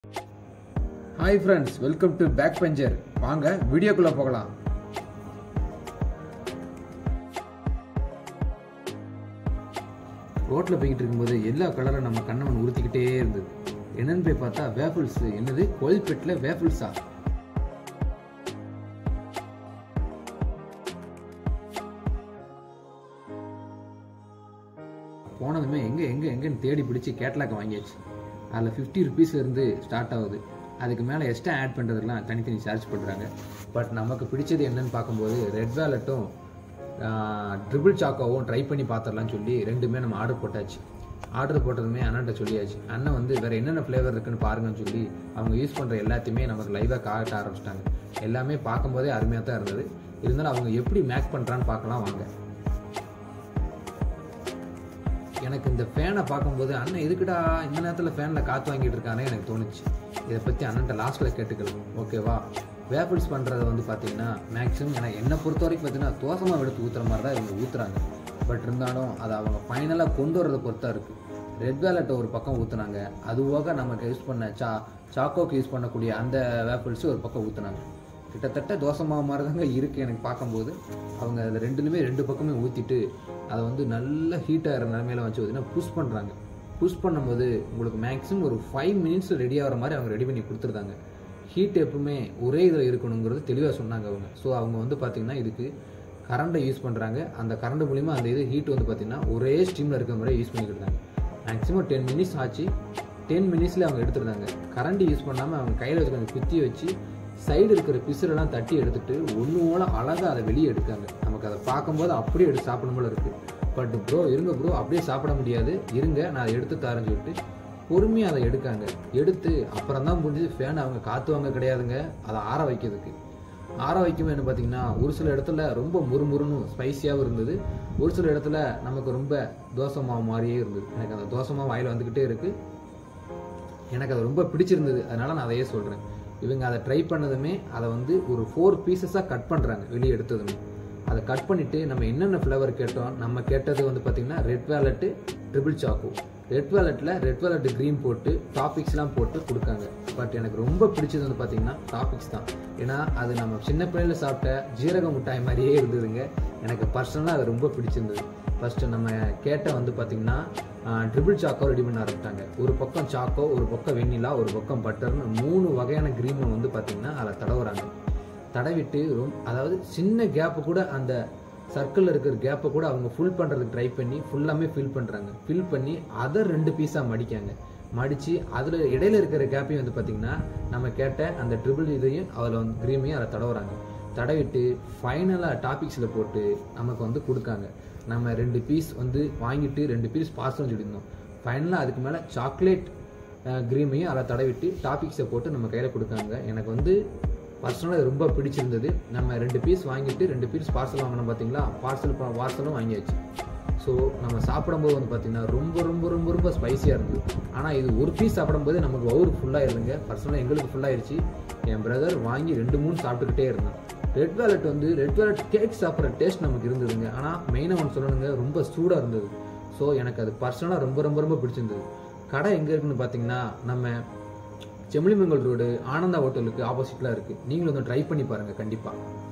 hi friends welcome to back bencher வாங்க வீடியோக்குள்ளே போகலாம் ரோட்டில் போய்கிட்டு இருக்கும்போது எல்லா கலரும் நம்ம கண்ணவன் உறுத்திக்கிட்டே இருந்தது என்னன்னு போய் பார்த்தா வேஃபிள்ஸ் என்னது கோயில்பேட்டில் வேஃபிள்ஸா போனதுமே எங்கே எங்கே எங்கேன்னு தேடி பிடிச்சி கேட்லாக் வாங்கியாச்சு அதில் ஃபிஃப்டி ருபீஸ்லேருந்து ஸ்டார்ட் ஆகுது அதுக்கு மேலே எக்ஸ்ட்ரா ஆட் பண்ணுறதுலாம் தனித்தனி சார்ஜ் பண்ணுறாங்க பட் நமக்கு பிடிச்சது என்னன்னு பார்க்கும்போது ரெட் வேலட்டும் ட்ரிபிள் சாக்கோவும் ட்ரை பண்ணி பார்த்துடலாம்னு சொல்லி ரெண்டுமே நம்ம ஆர்டர் போட்டாச்சு ஆர்டர் போட்டதுமே அண்ணன்ட்ட சொல்லியாச்சு அண்ணன் வந்து வேறு என்னென்ன ஃப்ளேவர் இருக்குன்னு பாருங்கன்னு சொல்லி அவங்க யூஸ் பண்ணுற எல்லாத்தையுமே நமக்கு லைவாக காட்ட ஆரம்பிச்சிட்டாங்க எல்லாமே பார்க்கும்போதே அருமையாக தான் இருந்தது இருந்தாலும் அவங்க எப்படி மேக் பண்ணுறான்னு பார்க்கலாம் வாங்க எனக்கு இந்த ஃபேனை பார்க்கும்போது அண்ணன் எதுக்குடா இந்த நேரத்தில் ஃபேனில் காற்று வாங்கிட்டு இருக்கானே எனக்கு தோணுச்சு இதை பற்றி அண்ணன்ட்ட லாஸ்ட்டில் கேட்டுக்கலாம் ஓகேவா வேப்பிள்ஸ் பண்ணுறது வந்து பார்த்தீங்கன்னா மேக்ஸிமம் எனக்கு என்னை பொறுத்த வரைக்கும் பார்த்தீங்கன்னா தோசமாக எடுத்து ஊற்றுற மாதிரி தான் இவங்க ஊற்றுறாங்க பட் இருந்தாலும் அதை அவங்க ஃபைனலாக கொண்டு வரதை பொறுத்தா இருக்குது ரெட் வேலட்டை ஒரு பக்கம் ஊற்றுனாங்க அதுவாக நமக்கு யூஸ் பண்ண சா சாக்கோக்கு யூஸ் பண்ணக்கூடிய அந்த வேப்பிள்ஸ் ஒரு பக்கம் ஊற்றுனாங்க கிட்டத்தட்ட தோசை மாவு மாதிரி தாங்க இருக்குது எனக்கு பார்க்கும்போது அவங்க அதில் ரெண்டுலுமே ரெண்டு பக்கமே ஊற்றிட்டு அதை வந்து நல்ல ஹீட் ஆகிற நிலமையில வச்சு பார்த்தீங்கன்னா புஷ் பண்ணுறாங்க புஷ் பண்ணும்போது உங்களுக்கு மேக்ஸிமம் ஒரு ஃபைவ் மினிட்ஸ் ரெடி ஆகிற மாதிரி அவங்க ரெடி பண்ணி கொடுத்துருந்தாங்க ஹீட் எப்பவுமே ஒரே இதில் இருக்கணுங்கிறது தெளிவாக சொன்னாங்க அவங்க ஸோ அவங்க வந்து பார்த்திங்கன்னா இதுக்கு கரண்ட்டை யூஸ் பண்ணுறாங்க அந்த கரண்ட் மூலிமா அந்த இது ஹீட் வந்து பார்த்திங்கன்னா ஒரே ஸ்டீமில் இருக்கிற மாதிரி யூஸ் பண்ணிக்கிட்டு இருந்தாங்க மேக்ஸிமம் டென் மினிட்ஸ் ஆச்சு டென் மினிட்ஸில் அவங்க எடுத்துருந்தாங்க கரண்ட் யூஸ் பண்ணாமல் அவங்க கையில் வச்சு கொஞ்சம் குத்தி வச்சு சைடு இருக்கிற பிசுரெல்லாம் தட்டி எடுத்துட்டு ஒன்று மூல அழகாக அதை வெளியே எடுக்காங்க நமக்கு அதை பார்க்கும்போது அப்படியே எடுத்து சாப்பிடும் போல இருக்குது பட் ப்ரோ இருங்க ப்ரோ அப்படியே சாப்பிட முடியாது இருங்க நான் அதை எடுத்து தரேன்னு சொல்லிட்டு பொறுமையாக அதை எடுக்காங்க எடுத்து அப்புறம் தான் முடிஞ்சது ஃபேன் அவங்க காற்று வாங்க கிடையாதுங்க அதை ஆற வைக்கிறதுக்கு ஆற வைக்கும் என்ன பார்த்தீங்கன்னா ஒரு சில இடத்துல ரொம்ப முறுமுறுன்னு ஸ்பைசியாகவும் இருந்தது ஒரு சில இடத்துல நமக்கு ரொம்ப தோசை மாவு மாதிரியே இருந்தது எனக்கு அந்த தோசை மாவு வாயில் வந்துக்கிட்டே இருக்குது எனக்கு அது ரொம்ப பிடிச்சிருந்தது அதனால நான் அதையே சொல்கிறேன் இவங்க அதை ட்ரை பண்ணதுமே அதை வந்து ஒரு ஃபோர் பீசஸாக கட் பண்ணுறாங்க வெளியே எடுத்ததுமே அதை கட் பண்ணிவிட்டு நம்ம என்னென்ன ஃப்ளேவர் கேட்டோம் நம்ம கேட்டது வந்து பார்த்திங்கன்னா red velvet triple choco red வேலட்டில் ரெட் வேலட் க்ரீன் போட்டு டாபிக்ஸ்லாம் போட்டு கொடுக்காங்க பட் எனக்கு ரொம்ப பிடிச்சது வந்து பார்த்திங்கன்னா டாபிக்ஸ் தான் ஏன்னா அது நம்ம சின்ன பிள்ளையில் சாப்பிட்ட ஜீரக மிட்டாய் மாதிரியே இருந்ததுங்க எனக்கு பர்சனலாக அது ரொம்ப பிடிச்சிருந்தது ஃபஸ்ட்டு நம்ம கேட்ட வந்து பார்த்திங்கன்னா ட்ரிபிள் சாக்கோ ரெடி பண்ண ஆரம்பிச்சிட்டாங்க ஒரு பக்கம் சாக்கோ ஒரு பக்கம் வெண்ணிலா ஒரு பக்கம் பட்டர்னு மூணு வகையான க்ரீமை வந்து பார்த்திங்கன்னா அதில் தடவுறாங்க தடவிட்டு ரொம்ப அதாவது சின்ன கேப்பு கூட அந்த சர்க்கிளில் இருக்கிற கேப்பை கூட அவங்க ஃபுல் பண்ணுறதுக்கு ட்ரை பண்ணி ஃபுல்லாமே ஃபில் பண்ணுறாங்க ஃபில் பண்ணி அதை ரெண்டு பீஸாக மடிக்காங்க மடித்து அதில் இடையில இருக்கிற கேப்பையும் வந்து பார்த்திங்கன்னா நம்ம கேட்ட அந்த ட்ரிபிள் இதையும் அதில் வந்து க்ரீமையும் அதை தடவுறாங்க தடவிட்டு ஃபைனலாக டாபிக்ஸில் போட்டு நமக்கு வந்து கொடுக்காங்க நம்ம ரெண்டு பீஸ் வந்து வாங்கிட்டு ரெண்டு பீஸ் பார்சல்னு சொல்லியிருந்தோம் ஃபைனலாக அதுக்கு மேலே சாக்லேட் க்ரீமையும் அதை தடவிட்டு டாபிக்ஸை போட்டு நம்ம கையில் கொடுக்காங்க எனக்கு வந்து பர்சனலாக ரொம்ப பிடிச்சிருந்தது நம்ம ரெண்டு பீஸ் வாங்கிட்டு ரெண்டு பீஸ் பார்சல் வாங்கினோம் பார்த்தீங்களா பார்சல் பார்சலும் வாங்கியாச்சு ஸோ நம்ம சாப்பிடும்போது வந்து பார்த்திங்கன்னா ரொம்ப ரொம்ப ரொம்ப ரொம்ப ஸ்பைஸியாக இருந்தது ஆனால் இது ஒரு பீஸ் சாப்பிடும்போது நமக்கு வவுறு ஃபுல்லாக இருந்துங்க பர்சனலாக எங்களுக்கு ஃபுல்லாகிடுச்சு என் பிரதர் வாங்கி ரெண்டு மூணு சாப்பிட்டுக்கிட்டே இருந்தான் ரெட் வேலட் வந்து ரெட் வேலட் கேக் சாப்பிட்ற டேஸ்ட் நமக்கு இருந்ததுங்க ஆனால் மெயினாக ஒன்று சொல்லணுங்க ரொம்ப சூடாக இருந்தது ஸோ எனக்கு அது பர்சனலாக ரொம்ப ரொம்ப ரொம்ப பிடிச்சிருந்தது கடை எங்கே இருக்குன்னு பார்த்தீங்கன்னா நம்ம செம்மலிமங்கல் ரோடு ஆனந்தா ஹோட்டலுக்கு ஆப்போசிட்டில் இருக்குது நீங்களும் வந்து ட்ரை பண்ணி பாருங்கள் கண்டிப்பாக